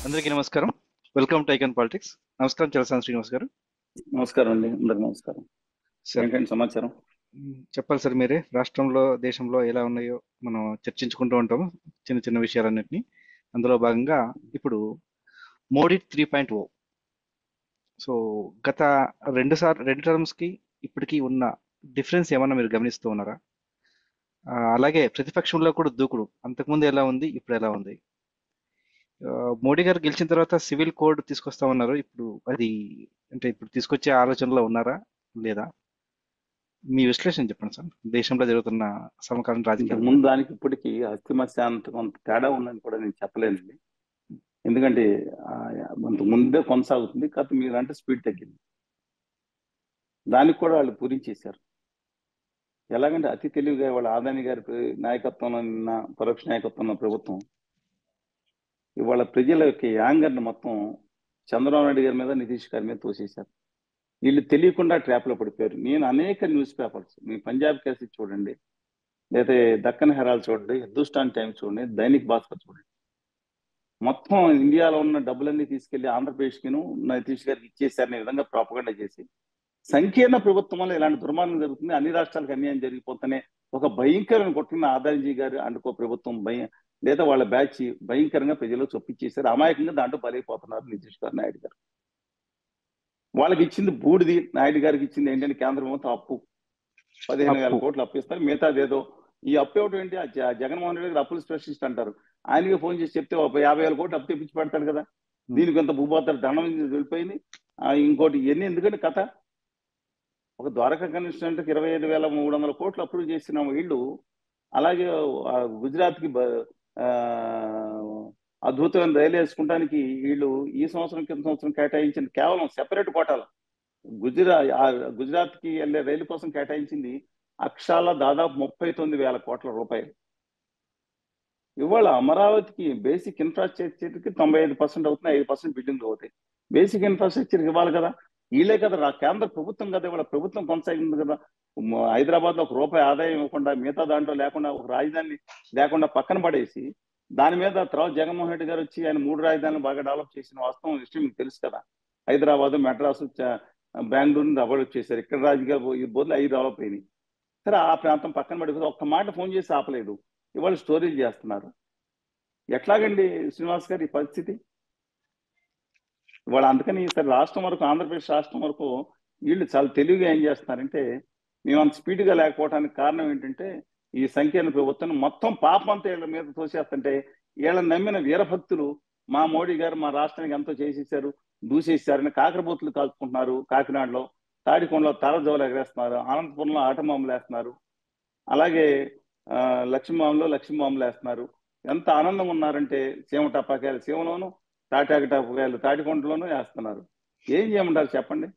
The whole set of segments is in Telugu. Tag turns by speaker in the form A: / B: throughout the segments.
A: అందరికీ నమస్కారం వెల్కమ్ టు ఐకాన్ పాలిటిక్స్ నమస్కారం చలసాని శ్రీనివాస్ గారు
B: నమస్కారం అండి అందరికి నమస్కారం
A: సార్
B: ఏంటండి సమాచారం
A: మ్, చెప్పాలి సార్ మీరే రాష్ట్రంలో దేశంలో ఎలా ఉన్నాయో మనం చర్చించుకుంటూ ఉంటాము చిన్న చిన్న విషయాలన్నింటినీ అందులో భాగంగా ఇప్పుడు Modi three point O so గత రెండు సార్ రెండు టర్మ్స్ కి ఇప్పటికీ ఉన్న డిఫరెన్స్ ఏమన్నా మీరు గమనిస్తూ ఉన్నారా ఆ, అలాగే ప్రతిపక్షంలో కూడా దూకుడు అంతకుముందు ఎలా ఉంది ఇప్పుడు ఎలా ఉంది ఆ, మోడీ గారు గెలిచిన తర్వాత సివిల్ కోడ్ తీసుకొస్తామన్నారు ఇప్పుడు అది అంటే ఇప్పుడు తీసుకొచ్చే ఆలోచనలో ఉన్నారా లేదా మీ విశ్లేషణ చెప్పండి సార్ దేశంలో జరుగుతున్న సమకాలీన
B: ఇంతకు
A: రాజకీయాలు
B: ముందు దానికి ఇప్పటికి అస్థిమస్య అంత కొంత తేడా ఉందని కూడా నేను చెప్పలేనండి ఎందుకంటే ఆ, అంత ముందే కొనసాగుతుంది కాకపోతే మీరంటే స్పీడ్ తగ్గింది దానికి కూడా వాళ్ళు పూరించేశారు ఎలాగంటే అతి తెలివిగా వాళ్ళ ఆదాని గారి ప్ర- నాయకత్వంలో నిన్న పరోక్ష నాయకత్వంలో ప్రభుత్వం ఇవాళ ప్రజల యొక్క యాంగర్ని మొత్తం చంద్రబాబు నాయుడు గారి మీద నితీష్ గారి మీద తోసేశారు వీళ్ళు తెలియకుండా ట్రాప్లో పడిపోయారు నేను అనేక న్యూస్ పేపర్స్ మీ పంజాబ్ కేసు చూడండి లేదా దక్కన్ హెరాల్డ్ చూడండి హిందుస్థాన్ టైమ్స్ చూడండి దైనిక్ భాస్కర్ చూడండి మొత్తం ఇండియాలో ఉన్న డబ్బులన్నీ తీసుకెళ్లి ఆంధ్రప్రదేశ్కిను నితీష్ గారికి ఇచ్చేసారనే విధంగా ప్రాపగండ చేసి సంకీర్ణ ప్రభుత్వం వల్ల ఇలాంటి దుర్మార్గం జరుగుతుంది అన్ని రాష్ట్రాలకు అన్యాయం జరిగిపోతేనే ఒక భయంకరమైన కొట్టిన ఆదాయజీ గారు అండుకో ప్రభుత్వం భయం లేదా వాళ్ళ బ్యాచ్ భయంకరంగా ప్రజలు చొప్పించేశారు అమాయకంగా దాంట్లో బలైపోతున్నారు నితీష్ గారు నాయుడు గారు వాళ్ళకి ఇచ్చింది బూడిది నాయుడు గారికి ఇచ్చింది ఏంటంటే కేంద్ర ప్రభుత్వం అప్పు పదిహేను వేల
A: అప్పు.
B: కోట్లు అప్పు ఇస్తారు మిగతాది ఏదో ఈ అప్పు ఇవ్వడం ఏంటి ఆ జ- జగన్మోహన్ రెడ్డి గారు అప్పులు స్పెషలిస్ట్ అంటారు ఆయనకి ఫోన్ చేసి చెప్తే ఒక యాభై వేల కోట్లు అప్పు తెప్పించి పెడతాడు కదా దీనికి ఎంత భూపోతారు దండం వెళ్ళిపోయింది ఆ, ఇంకోటి ఇవన్నీ ఎందుకంటే కథ ఒక ద్వారకా కన్స్టిట్యూంట్కి ఇరవై ఐదు వేల మూడు వందల కోట్లు అప్రూవ్ చేసిన వీళ్ళు అలాగే ఆ, గుజరాత్కి బ- ఆ, అద్భుతమైన రైలు వేసుకోవడానికి వీళ్ళు ఈ సంవత్సరం కింద సంవత్సరం కేటాయించిన కేవలం సెపరేట్ కోటాలు గుజరాత్ గుజరాత్కి వెళ్ళే రైలు కోసం కేటాయించింది అక్షాల దాదాపు ముప్పై తొమ్మిది వేల కోట్ల రూపాయలు ఇవాళ అమరావతికి బేసిక్ ఇన్ఫ్రాస్ట్రక్చర్కి తొంభై ఐదు పర్సెంట్ అవుతుంది ఐదు పర్సెంట్ బిల్డింగ్లు అవుతాయి బేసిక్ ఇన్ఫ్రాస్ట్రక్చర్ ఇవ్వాలి కదా వీళ్ళే కదా రా- కేంద్ర ప్రభుత్వం కదా ఇవాళ ప్రభుత్వం కొనసాగింది కదా హైదరాబాద్ లో ఒక రూపాయి ఆదాయం ఇవ్వకుండా మిగతా దాంట్లో లేకుండా ఒక రాజధాని లేకుండా పక్కన పడేసి దాని మీద తర్వాత జగన్మోహన్ రెడ్డి గారు వచ్చి ఆయన మూడు రాజధానులు బాగా డెవలప్ చేసిన వాస్తవం విషయం మీకు తెలుసు కదా హైదరాబాద్ మెడ్రాస్ చ- బెంగళూరు డెవలప్ చేశారు ఇక్కడ రాజకీయాలు ఈ బదులు అవి డెవలప్ అయినాయి సరే ఆ ప్రాంతం పక్కన పడిపోతే ఒక్క మాట ఫోన్ చేసి ఆపలేదు ఇవాళ స్టోరేజ్ చేస్తున్నారు ఎట్లాగండి శ్రీనివాస్ గారు ఈ పరిస్థితి ఇవాళ అందుకని సరే రాష్ట్రం వరకు ఆంధ్రప్రదేశ్ రాష్ట్రం వరకు వీళ్ళు చాలా తెలివిగా ఏం చేస్తున్నారంటే మేము అంత స్పీడ్గా లేకపోవడానికి కారణం ఏంటంటే ఈ సంకీర్ణ ప్రభుత్వం మొత్తం పాపం అంతా వీళ్ళ మీద తోసేస్తుంటే వీళ్ళని నమ్మిన వీరభక్తులు మా మోడీ గారు మా రాష్ట్రానికి ఎంతో చేసేసారు దూసేసారని కాకరబూతులు కాల్చుకుంటున్నారు కాకినాడలో తాడికొండలో తరజోలు ఎగరేస్తున్నారు అనంతపురంలో ఆటమాములు వేస్తున్నారు అలాగే ఆ, లక్ష్మీమాములో లక్ష్మీమాములు వేస్తున్నారు ఎంత ఆనందంగా ఉన్నారంటే సీమ టపాకాయలు సీమలోను తాటాకి టపాకాయలు తాటికొండలోనూ వేస్తున్నారు ఏం చేయమంటారు చెప్పండి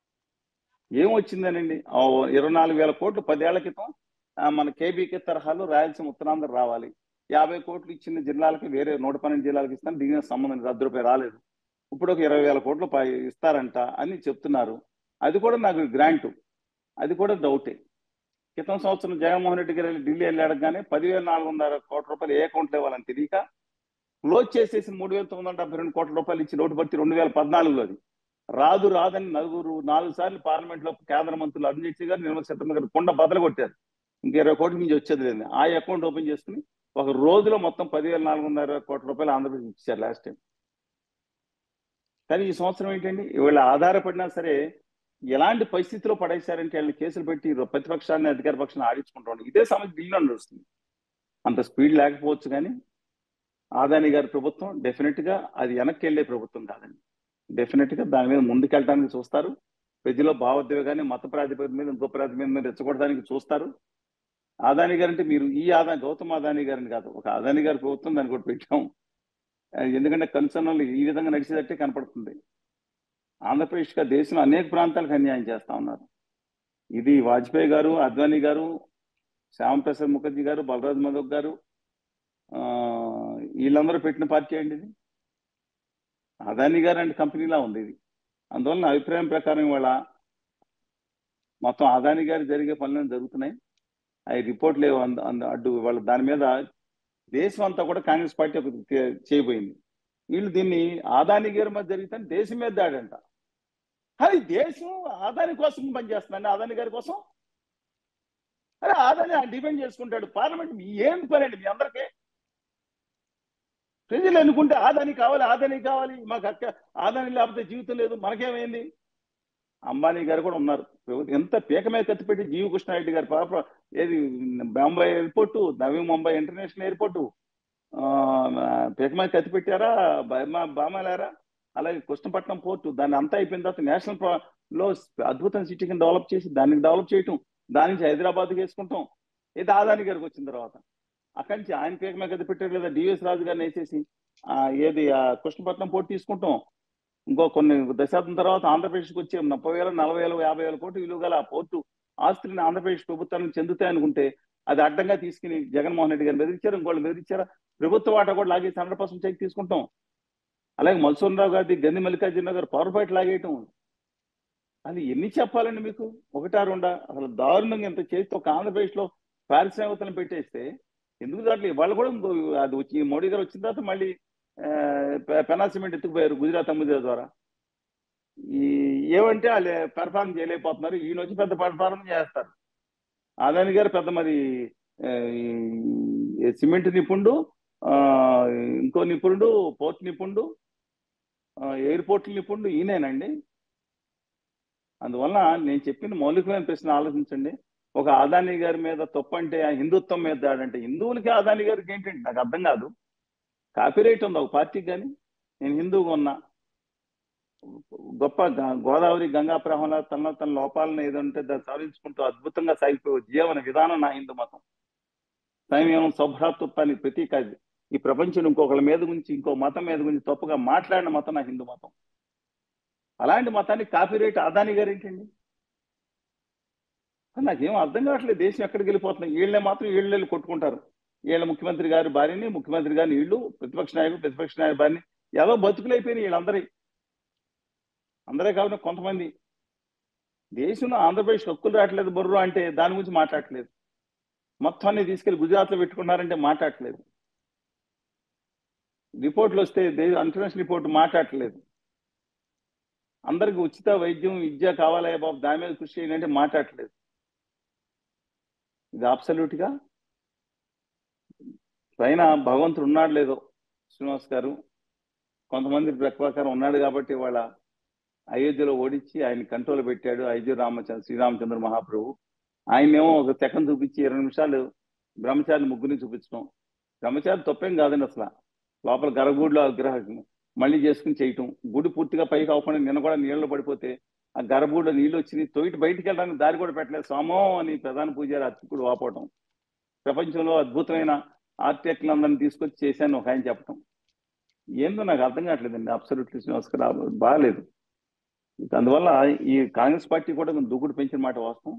B: ఏం వచ్చిందనండి ఆ ఇరవై నాలుగు వేల కోట్లు పదేళ్ల క్రితం ఆ, మన కేబీకే తరహాలో రాయలసీమ ఉత్తరాంధ్ర రావాలి యాభై కోట్లు ఇచ్చిన జిల్లాలకి వేరే నూట పన్నెండు జిల్లాలకు ఇస్తాను దీనికి సంబంధం లేదు అర్ధ రూపాయి రాలేదు ఇప్పుడు ఒక ఇరవై వేల కోట్లు పై ఇస్తారంట అని చెప్తున్నారు అది కూడా నాకు గ్రాంట్ అది కూడా డౌటే క్రితం సంవత్సరం జగన్మోహన్ రెడ్డి గారు వెళ్ళి ఢిల్లీ వెళ్ళి అడగగానే పదివేల నాలుగు వందల కోట్ల రూపాయలు ఏ అకౌంట్లో ఇవ్వాలని తెలియక క్లోజ్ చేసేసి మూడు వేల తొమ్మిది వందల డెబ్బై రెండు కోట్ల రూపాయలు ఇచ్చి నోటు భర్తీ రెండు వేల పద్నాలుగులోది రాదు రాదని నలుగురు నాలుగు సార్లు పార్లమెంట్ లో కేంద్ర మంత్రులు అరుణ్ జైట్లీ గారు నిర్మలా సీతారామన్ గారు కొండ బదలు కొట్టారు ఇంక ఇరవై కోట్ల నుంచి వచ్చేది లేదు ఆ అకౌంట్ ఓపెన్ చేసుకుని ఒక రోజులో మొత్తం పదివేల నాలుగు వందల ఇరవై కోట్ల రూపాయలు ఆంధ్రప్రదేశ్ ఇచ్చారు లాస్ట్ టైం కానీ ఈ సంవత్సరం ఏంటండి వీళ్ళు ఆధారపడినా సరే ఎలాంటి పరిస్థితిలో పడేశారంటే వాళ్ళు కేసులు పెట్టి ప్రతిపక్షాన్ని అధికార పక్షాన్ని ఆడించుకుంటాం ఇదే సమస్య ఢిల్లీలో నడుస్తుంది అంత స్పీడ్ లేకపోవచ్చు కానీ ఆదాని గారి ప్రభుత్వం డెఫినెట్ గా అది వెనక్కి వెళ్ళే ప్రభుత్వం కాదండి డెఫినెట్ గా దాని మీద ముందుకెళ్ళడానికి చూస్తారు ప్రజల్లో భావోద్వేగాన్ని మత ప్రాతిపదిక మీద ఇంకో ప్రాతిపదిక మీద రెచ్చగొట్టడానికి చూస్తారు ఆదాని గారు అంటే మీరు ఈ ఆదా గౌతమ్ ఆదాని గారిని కాదు ఒక ఆదాని గారి ప్రభుత్వం దాన్ని కూడా పెట్టాం ఆ, ఎందుకంటే కన్సర్న్ ఈ విధంగా నడిచేటట్టే కనపడుతుంది ఆంధ్రప్రదేశ్ గా దేశంలో అనేక ప్రాంతాలకు అన్యాయం చేస్తా ఉన్నారు ఇది వాజ్పేయి గారు అద్వానీ గారు శ్యామప్రసాద్ ముఖర్జీ గారు బలరాజ్ మధోక్ గారు ఆ, వీళ్ళందరూ పెట్టిన పార్టీ అండి ఇది అదానీ గారు అంటే కంపెనీలా ఉంది ఇది అందువల్ల నా అభిప్రాయం ప్రకారం ఇవాళ మొత్తం అదానీ గారి జరిగే పనులు జరుగుతున్నాయి అవి రిపోర్ట్లు లేవు అంద- అంద- అడ్డు వాళ్ళ దాని మీద దేశం అంతా కూడా కాంగ్రెస్ పార్టీ ఒక తే- చేయబోయింది వీళ్ళు దీన్ని ఆదాని గారి మధ్య జరిగితే దేశం మీద దాడంట అది దేశం ఆదాని కోసం పనిచేస్తుందండి ఆదాని గారి కోసం అరే ఆదాని ఆయన డిపెండ్ చేసుకుంటాడు పార్లమెంట్ మీ ఏం పని అండి మీ అందరికీ ప్రజలు అనుకుంటే ఆదాని కావాలి ఆదాని కావాలి మాకు అక్క ఆదాని లేకపోతే జీవితం లేదు మనకేమైంది అంబానీ గారు కూడా ఉన్నారు ఎంత పీక మీద కత్తి పెట్టి జీవి కృష్ణారెడ్డి గారు పాప ఏది Bombay airport Navi Mumbai international airport పీక మీద కత్తి పెట్టారా బర్మా బామాలారా అలాగే కృష్ణపట్నం పోర్టు దాన్ని అంతా అయిపోయిన తర్వాత నేషనల్ ప్రా- లో అద్భుతం సిటీ కింద డెవలప్ చేసి దాన్ని డెవలప్ చేయటం దాని నుంచి హైదరాబాద్కి వేసుకుంటాం ఇది ఆదాని గారికి వచ్చిన తర్వాత అక్కడి నుంచి ఆయన పీక మీద కత్తి పెట్టారు లేదా డివిఎస్ రాజు గారిని వేసేసి ఆ, ఏది ఆ కృష్ణపట్నం పోర్టు తీసుకుంటాం ఇంకో కొన్ని దశాబ్దం తర్వాత ఆంధ్రప్రదేశ్కి వచ్చే ముప్పై వేల నలభై వేల యాభై వేల కోట్లు విలువ గల ఆ పోర్టు ఆస్తులను ఆంధ్రప్రదేశ్ ప్రభుత్వానికి చెందుతాయి అనుకుంటే అది అడ్డంగా తీసుకుని జగన్మోహన్ రెడ్డి గారు బెదిరించారు ఇంకోళ్ళు బెదిరించారా ప్రభుత్వ వాటా కూడా లాగేసి హండ్రెడ్ పర్సెంట్ చెక్ తీసుకుంటాం అలాగే మల్సూర్రావు గారి గంది మల్లికార్జున గారు పవర్ ఫైట్ లాగేయటం అది ఎన్ని చెప్పాలండి మీకు ఒకటా రెండా అసలు దారుణంగా ఎంత చేస్తే ఒక ఆంధ్రప్రదేశ్ లో పారిశ్రామికతలను పెట్టేస్తే ఎందుకు దాంట్లో వాళ్ళు కూడా ఇంకో అది వచ్చి మోడీ గారు వచ్చిన తర్వాత మళ్ళీ ఆ, పె- పెనా సిమెంట్ ఎత్తుకుపోయారు గుజరాత్ అమ్ముదే ద్వారా ఈ ఏమంటే వాళ్ళు పెర్ఫార్మ్ చేయలేకపోతున్నారు ఈయన వచ్చి పెద్ద పెర్ఫార్మ్ చేస్తారు ఆదాని గారు పెద్ద మరి ఆ, ఈ సిమెంట్ నిపుణుడు ఆ, ఇంకో నిపుణుడు పోర్ట్ నిపుణుడు ఆ, ఎయిర్పోర్ట్ నిపుణుడు ఈయనేనండి అందువల్ల నేను చెప్పిన మౌలికమైన ప్రశ్న ఆలోచించండి ఒక ఆదాని గారి మీద తప్పు అంటే ఆ హిందుత్వం మీద దాడంటే హిందువులకి ఆదాని గారికి ఏంటంటే నాకు అర్థం కాదు కాపీరైట్ ఉంది ఒక పార్టీకి కానీ నేను హిందువుగా ఉన్నా గొప్ప గ- గోదావరి గంగా ప్రవాహంలో తన తన లోపాలను ఏదంటే దాన్ని సవరించుకుంటూ అద్భుతంగా సాగిపోయే జీవన విధానం నా హిందూ మతం సంయమం సౌభ్రాతృత్వానికి ప్రతీక అది ఈ ప్రపంచం ఇంకొకళ్ళ మీద గురించి ఇంకో మతం మీద గురించి తప్పుగా మాట్లాడిన మతం నా హిందూ మతం అలాంటి మతానికి కాపీరైట్ ఆదాని గారు ఏంటండి అసలు నాకేం అర్థం కావట్లేదు దేశం ఎక్కడికి వెళ్ళిపోతున్నాయి వీళ్ళే మాత్రం వీళ్ళు వెళ్ళి కొట్టుకుంటారు వీళ్ళ ముఖ్యమంత్రి గారి భార్యని ముఖ్యమంత్రి గారిని వీళ్ళు ప్రతిపక్ష నాయకుడు ప్రతిపక్ష నాయకుడు భార్యని ఏదో బతుకులైపోయినాయి వీళ్ళందరి అందరే కాకుండా కొంతమంది దేశంలో ఆంధ్రప్రదేశ్ హక్కులు రావట్లేదు బుర్రు అంటే దాని గురించి మాట్లాడట్లేదు మొత్తాన్ని తీసుకెళ్లి గుజరాత్లో పెట్టుకున్నారంటే మాట్లాడట్లేదు రిపోర్ట్లు వస్తే ఇంటర్నేషనల్ రిపోర్ట్ మాట్లాడట్లేదు అందరికి ఉచిత వైద్యం విద్య కావాలయ్యా బాబు దాని మీద కృషి చేయండి అంటే మాట్లాడట్లేదు ఇది అబ్సల్యూట్ గా పైన భగవంతుడు ఉన్నాడు లేదో శ్రీనివాస్ గారు కొంతమంది ప్రకారం ఉన్నాడు కాబట్టి వాళ్ళ అయోధ్యలో ఓడించి ఆయన కంట్రోల్ పెట్టాడు అయోధ్య రామచంద్ర శ్రీరామచంద్ర మహాప్రభు ఆయనేమో ఒక సెకండ్ చూపించి ఇరవై నిమిషాలు బ్రహ్మచారి ముగ్గురిని చూపించడం బ్రహ్మచారి తప్పేం కాదండి అసలు లోపల గర్భగుడిలో విగ్రహం మళ్ళీ చేసుకుని చేయటం గుడి పూర్తిగా పైకి అవ్వకుండా నిన్న కూడా నీళ్ళలో పడిపోతే ఆ గర్భగుడిలో నీళ్ళు వచ్చి తొయిటి బయటికి వెళ్ళడానికి దారి కూడా పెట్టలేదు స్వామో అని ప్రధాన పూజారి అర్చకుడు వాపోవటం ప్రపంచంలో అద్భుతమైన ఆర్టిక్లు అందరిని తీసుకొచ్చి చేశాను ఒక ఆయన చెప్పటం ఏందో నాకు అర్థం కావట్లేదండి అబ్సల్యూట్లీ శ్రీనివాస్కర్ బాగాలేదు అందువల్ల ఈ కాంగ్రెస్ పార్టీ కూడా కొంచెం దూకుడు పెంచిన మాట వాస్తవం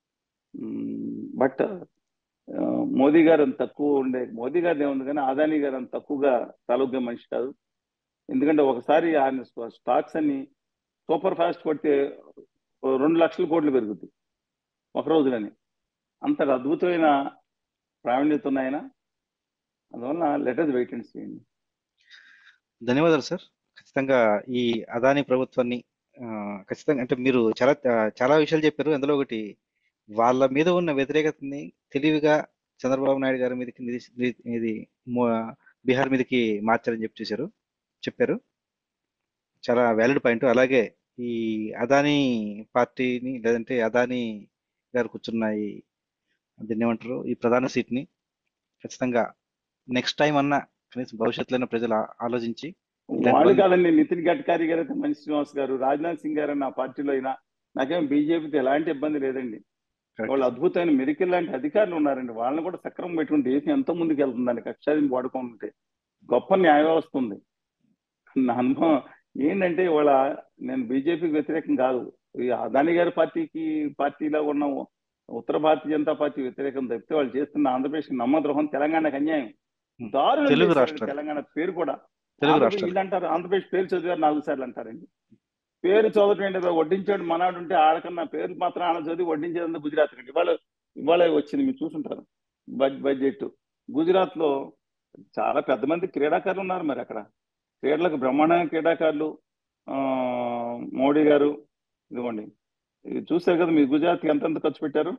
B: బట్ మోదీ గారు అంత తక్కువ ఉండే మోదీ గారు ఏముంది కానీ అదానీ గారు అంత తక్కువగా తలొగ్గే మనిషి కాదు ఎందుకంటే ఒకసారి ఆయన స్టాక్స్ అన్ని సూపర్ ఫాస్ట్ కొడితే ఓ రెండు లక్షల కోట్లు పెరుగుతాయి ఒక రోజులని అంత అద్భుతమైన ప్రావీణ్యత ఉన్నాయన అందువల్ల లెటర్స్ వెయిట్ అండ్ చేయండి
A: ధన్యవాదాలు సార్ ఖచ్చితంగా ఈ అదాని ప్రభుత్వాన్ని ఆ, ఖచ్చితంగా అంటే మీరు చాలా ఆ, చాలా విషయాలు చెప్పారు అందులో ఒకటి వాళ్ళ మీద ఉన్న వ్యతిరేకతని తెలివిగా చంద్రబాబు నాయుడు గారి మీదకి నిది- ని- ఇది మో- బీహార్ మీదకి మార్చారని చెప్పి చూశారు చెప్పారు చాలా వ్యాలిడ్ పాయింట్ అలాగే ఈ అదానీ పార్టీని లేదంటే అదానీ గారు కూర్చున్న ఈ దీన్ని ఏమంటారు ఈ ప్రధాన సీట్ ని ఖచ్చితంగా నెక్స్ట్ టైం అన్నా కనీసం భవిష్యత్తులో ప్రజలు ఆ- ఆలోచించి
B: వాళ్ళు కాదండి నితిన్ గడ్కరీ గారు అయితే మంచి శ్రీనివాస్ గారు రాజ్నాథ్ సింగ్ గారు నా పార్టీలో అయినా నాకేం బీజేపీతో ఎలాంటి ఇబ్బంది లేదండి వాళ్ళు అద్భుతమైన మెరికల్ లాంటి అధికారులు ఉన్నారండి వాళ్ళని కూడా సక్రమం పెట్టుకుని దేశం ఎంతో ముందుకు వెళ్తుందండి కక్షాదిని వాడుకుంటే గొప్ప న్యాయ వ్యవస్థ ఉంది నా అనుభవం ఏంటంటే ఇవాళ నేను బీజేపీకి వ్యతిరేకం కాదు ఈ అదాని గారి పార్టీకి పార్టీలో ఉన్న ఉత్తర భారతీయ జనతా పార్టీ వ్యతిరేకం తప్పితే వాళ్ళు చేస్తున్న ఆంధ్రప్రదేశ్ నమ్మద్రోహం తెలంగాణకు అన్యాయం దారుణం
A: తెలుగు
B: చేశారు
A: రాష్ట్రాలు.
B: తెలంగాణ పేరు కూడా
A: తెలుగు
B: ఆంధ్రప్రదేశ్
A: రాష్ట్రాలు
B: వీళ్ళు అంటారు ఆంధ్రప్రదేశ్ పేరు చదివారు నాలుగు సార్లు అంటారండి పేరు చదవటం ఏంటి వడ్డించాడు మనాడు ఉంటే ఆడకన్నా పేరు మాత్రం ఆడ చదివి వడ్డించేదంతా గుజరాత్ అండి ఇవాళ ఇవాళ వచ్చింది మీరు చూసుంటారు బడ్- బడ్జెట్ గుజరాత్ లో చాలా పెద్ద మంది క్రీడాకారులు ఉన్నారు మరి అక్కడ క్రీడలకు బ్రహ్మాండమైన క్రీడాకారులు ఆ, మోడీ గారు ఇదిగోండి ఇది చూశారు కదా మీ గుజరాత్కి ఎంతెంత ఖర్చు పెట్టారు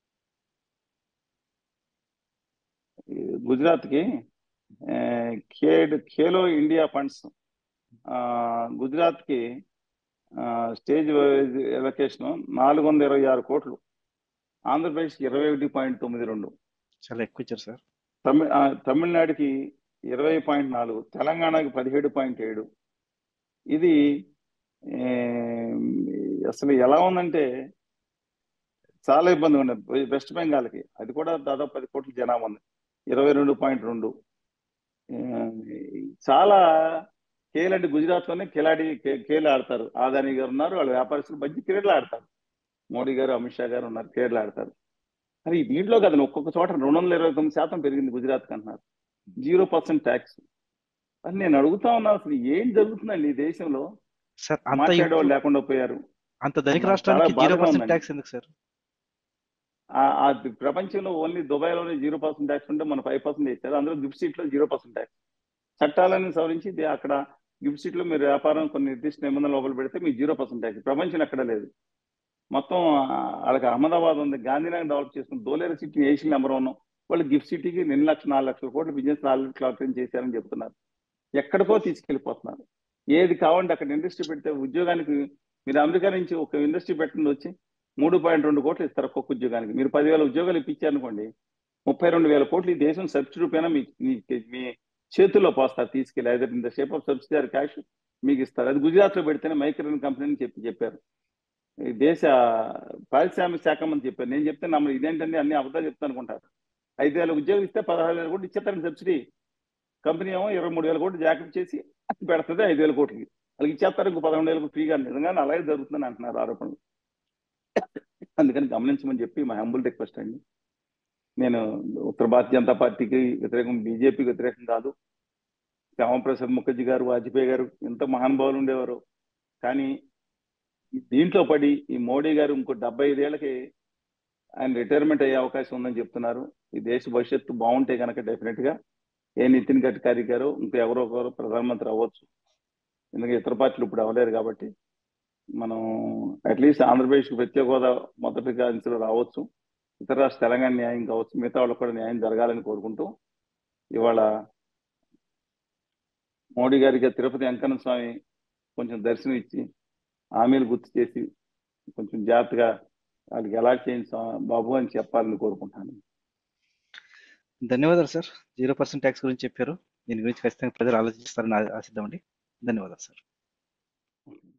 B: ఈ గుజరాత్కి ఆ, ఖేడ్ ఖేలో ఇండియా ఫండ్స్ గుజరాత్కి ఆ, స్టేజ్ వైజ్ ఎలకేషన్ నాలుగు వందల ఇరవై ఆరు కోట్లు ఆంధ్రప్రదేశ్కి ఇరవై ఒకటి పాయింట్ తొమ్మిది రెండు
A: చాలా ఎక్కువ ఇచ్చారు సార్
B: తమిళ ఆ, తమిళనాడుకి ఇరవై పాయింట్ నాలుగు తెలంగాణకి పదిహేడు పాయింట్ ఏడు ఇది ఏ, అసలు ఎలా ఉందంటే చాలా ఇబ్బంది ఉన్నది వెస్ట్ బెంగాల్కి అది కూడా దాదాపు పది కోట్ల జనాభా ఉంది ఇరవై రెండు పాయింట్ రెండు ఏ, చాలా కేల్ అంటే గుజరాత్ లోనే కిలాడి కే- కేల్ ఆడతారు ఆదాని గారు ఉన్నారు వాళ్ళ వ్యాపారస్తులు మంచి క్రీడలు ఆడతారు మోడీ గారు అమిత్ షా గారు ఉన్నారు క్రీడలు ఆడతారు అది దీంట్లో కదండి ఒక్కొక్క చోట రెండు వందల ఇరవై తొమ్మిది శాతం పెరిగింది గుజరాత్ అంటున్నారు జీరో పర్సెంట్ ట్యాక్స్ అని నేను అడుగుతా ఉన్నా అసలు ఏం జరుగుతుందండి ఈ దేశంలో
A: సార్ అంత
B: మాట్లాడేవాళ్ళు లేకుండా పోయారు
A: అంత ధనిక
B: చాలా
A: రాష్ట్రానికి జీరో
B: బాధగా
A: పర్సెంట్
B: ఉందండి.
A: ట్యాక్స్ ఎందుకు సార్
B: ఆ- ఆ ప్రపంచంలో ఓన్లీ దుబాయ్లోనే జీరో పర్సెంట్ ట్యాక్స్ ఉంటే మన ఫైవ్ పర్సెంట్ ఇచ్చారు అందులో గిఫ్ట్ సీట్లో జీరో పర్సెంట్ ట్యాక్స్ చట్టాలను సవరించి ఇది అక్కడ గిఫ్ట్ సీట్లో మీరు వ్యాపారం కొన్ని నిర్దిష్ట నిబంధనలు లోపల పెడితే మీకు జీరో పర్సెంట్ ట్యాక్స్ ప్రపంచం ఎక్కడ లేదు మొత్తం ఆ, వాళ్ళకి అహ్మదాబాద్ ఉంది గాంధీనగర్ డెవలప్ చేసుకుని Dholera city Asian number one వాళ్ళు గిఫ్ట్ సిటీకి రెండు లక్షల నాలుగు లక్షల కోట్ల బిజినెస్ నాలుగు లక్షల చేశారని చెప్తున్నారు ఎక్కడికో తీసుకెళ్లిపోతున్నారు ఏది కావాలంటే అక్కడ ఇండస్ట్రీ పెడితే ఉద్యోగానికి మీరు అమెరికా నుంచి ఒక ఇండస్ట్రీ పెట్టండి వచ్చి మూడు పాయింట్ రెండు కోట్లు ఇస్తారు ఒక్కొక్క ఉద్యోగానికి మీరు పదివేల ఉద్యోగాలు ఇప్పించారనుకోండి ముప్పై రెండు వేల కోట్లు ఈ దేశం సబ్సిడీ రూపాయన మీ మీ- మీ చేతుల్లో పోస్తారు తీసుకెళ్ళి either in the shape of subsidy cash మీకు ఇస్తారు అది గుజరాత్ లో పెడితేనే మైక్రోన్ కంపెనీ అని చెప్పి చెప్పారు ఈ దేశ పారిశ్రామిక శాఖ మంత్రి చెప్పారు నేను చెప్తే నమ్మరు ఇదేంటండి అన్ని అబద్ధాలు చెప్తాను అనుకుంటారు ఐదు వేల ఉద్యోగం ఇస్తే పదహారు వేల కోట్లు ఇచ్చేస్తారని సబ్సిడీ కంపెనీ ఏమో ఇరవై మూడు వేల కోట్లు జాకెట్ చేసి పెడుతుంది ఐదు వేల కోట్లకి వాళ్ళకి ఇచ్చేస్తారు ఇంకో పదకొండు వేలకు ఫ్రీగా నిజంగానే అలాగే జరుగుతుందని అంటున్నారు ఆరోపణలు అందుకని గమనించమని చెప్పి మా హంబుల్ రిక్వెస్ట్ అండి నేను ఉత్తర భారతీయ జనతా పార్టీకి వ్యతిరేకం బీజేపీకి వ్యతిరేకం కాదు శ్యామప్రసాద్ ముఖర్జీ గారు వాజ్పేయి గారు ఎంత మహానుభావులు ఉండేవారు కానీ దీంట్లో పడి ఈ మోడీ గారు ఇంకో డెబ్బై ఐదేళ్లకి ఆయన రిటైర్మెంట్ అయ్యే అవకాశం ఉందని చెప్తున్నారు ఈ దేశ భవిష్యత్తు బాగుంటే కనుక డెఫినెట్ గా ఏ నితిన్ గడ్కరీ గారు ఇంకా ఎవరో ఒకరు ప్రధానమంత్రి అవ్వచ్చు ఎందుకంటే ఇతర పార్టీలు ఇప్పుడు అవ్వలేరు కాబట్టి మనం అట్లీస్ట్ ఆంధ్రప్రదేశ్కి ప్రత్యేక హోదా మొదటిగా అంచెలు రావచ్చు ఇతర రాష్ట్ర తెలంగాణ న్యాయం కావచ్చు మిగతా వాళ్ళకు కూడా న్యాయం జరగాలని కోరుకుంటూ ఇవాళ మోడీ గారికి తిరుపతి వెంకన్న స్వామి కొంచెం దర్శనం ఇచ్చి హామీలు గుర్తు చేసి కొంచెం జాగ్రత్తగా వాళ్ళకి ఎలా చేయండి స్వా- బాబు అని చెప్పాలని కోరుకుంటాను
A: ధన్యవాదాలు సార్ జీరో పర్సెంట్ ట్యాక్స్ గురించి చెప్పారు దీని గురించి ఖచ్చితంగా ప్రజలు ఆలోచిస్తారని ఆ- ఆశిద్దామండి ధన్యవాదాలు సార్